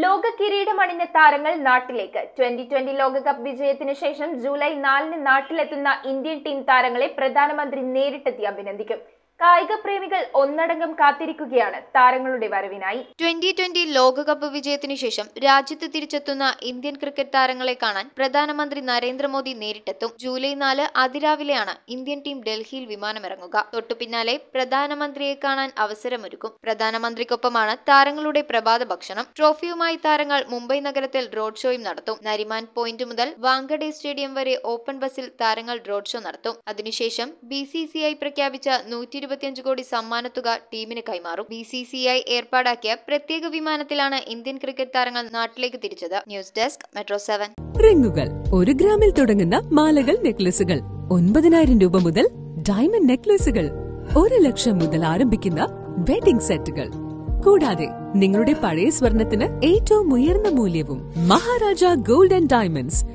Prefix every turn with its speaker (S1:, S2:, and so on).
S1: ലോക കിരീടമണിഞ്ഞ താരങ്ങൾ നാട്ടിലേക്ക് ട്വന്റി ട്വന്റി ലോകകപ്പ് വിജയത്തിന് ശേഷം ജൂലൈ നാലിന് നാട്ടിലെത്തുന്ന ഇന്ത്യൻ ടീം താരങ്ങളെ പ്രധാനമന്ത്രി നേരിട്ടെത്തി അഭിനന്ദിക്കും കായിക പ്രേമികൾ ഒന്നടങ്കം കാത്തിരിക്കുകയാണ് താരങ്ങളുടെ വരവിനായി
S2: ട്വന്റി ട്വന്റി ലോകകപ്പ് വിജയത്തിനു ശേഷം രാജ്യത്ത് തിരിച്ചെത്തുന്ന ഇന്ത്യൻ ക്രിക്കറ്റ് താരങ്ങളെ കാണാൻ പ്രധാനമന്ത്രി നരേന്ദ്രമോദി നേരിട്ടെത്തും ജൂലൈ നാല് അതിരാവിലെയാണ് ഇന്ത്യൻ ടീം ഡൽഹിയിൽ വിമാനമിറങ്ങുക തൊട്ടു പിന്നാലെ പ്രധാനമന്ത്രിയെ കാണാൻ അവസരമൊരുക്കും പ്രധാനമന്ത്രിക്കൊപ്പമാണ് താരങ്ങളുടെ പ്രഭാത ഭക്ഷണം ട്രോഫിയുമായി താരങ്ങൾ മുംബൈ നഗരത്തിൽ റോഡ് ഷോയും നടത്തും നരിമാൻ പോയിന്റ് മുതൽ വാങ്കഡെ സ്റ്റേഡിയം വരെ ഓപ്പൺ ബസ്സിൽ താരങ്ങൾ റോഡ് ഷോ നടത്തും അതിനുശേഷം ബി സി സി ഐ പ്രഖ്യാപിച്ച നൂറ്റി ഇരുപത്തിയഞ്ച് കോടി സമ്മാനത്തുക ടീമിന് കൈമാറും ബി സി സി ഐ ഏർപ്പാടാക്കിയ പ്രത്യേക വിമാനത്തിലാണ് ഇന്ത്യൻ ക്രിക്കറ്റ് താരങ്ങൾ നാട്ടിലേക്ക് തിരിച്ചത് ന്യൂസ് ഡെസ്ക് മെട്രോ സെവൻ
S3: റിങ്ങുകൾ ഒരു ഗ്രാമിൽ തുടങ്ങുന്ന മാലകൾ നെക്ലസുകൾ ഒൻപതിനായിരം രൂപ മുതൽ ഡയമണ്ട് നെക്ലസുകൾ ഒരു ലക്ഷം മുതൽ ആരംഭിക്കുന്ന വെഡിംഗ് സെറ്റുകൾ കൂടാതെ നിങ്ങളുടെ പഴയ സ്വർണത്തിന് ഏറ്റവും ഉയർന്ന മൂല്യവും മഹാരാജ ഗോൾഡ് ആൻഡ് ഡയമണ്ട്സ്